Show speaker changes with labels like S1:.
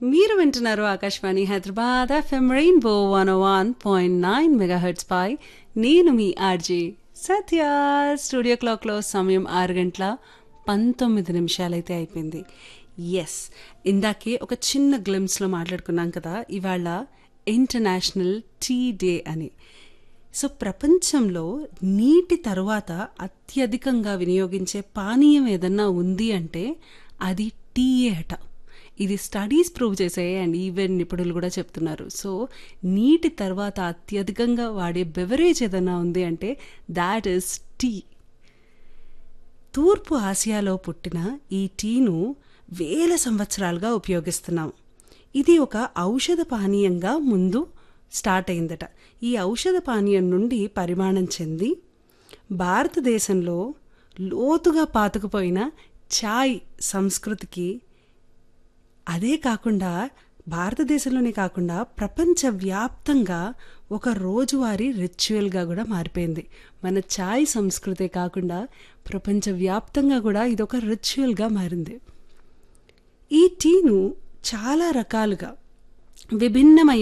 S1: మీరు వింటున్నారు Akashvani Hyderabad FM rainbow one one point nine megahertz పై నేను మీ ఆర్జే సత్య స్టూడియో క్లాక్లో సమయం ఆరు గంటల పంతొమ్మిది నిమిషాలైతే అయిపోయింది ఎస్ ఇందాకే ఒక చిన్న గ్లిమ్స్లో మాట్లాడుకున్నాం కదా ఇవాళ ఇంటర్నేషనల్ టీ డే అని సో ప్రపంచంలో నీటి తరువాత అత్యధికంగా వినియోగించే పానీయం ఏదన్నా ఉంది అంటే అది టీయే అట ఇది స్టడీస్ ప్రూవ్ చేసాయి అండ్ ఈవెన్ నిపుణులు కూడా చెప్తున్నారు సో నీటి తర్వాత అత్యధికంగా వాడే బెవరేజ్ ఏదన్నా ఉంది అంటే దాట్ ఈస్ టీ తూర్పు ఆసియాలో పుట్టిన ఈ టీను వేల సంవత్సరాలుగా ఉపయోగిస్తున్నాం ఇది ఒక ఔషధ పానీయంగా ముందు స్టార్ట్ అయిందట ఈ ఔషధ పానీయం నుండి పరిమాణం చెంది భారతదేశంలో లోతుగా పాతుకుపోయిన ఛాయ్ సంస్కృతికి అదే కాకుండా భారతదేశంలోనే కాకుండా ప్రపంచవ్యాప్తంగా ఒక రోజువారీ రిచువల్గా కూడా మారిపోయింది మన ఛాయ్ సంస్కృతే కాకుండా ప్రపంచవ్యాప్తంగా కూడా ఇది ఒక రిచువల్గా మారింది ఈ టీను చాలా రకాలుగా విభిన్నమైన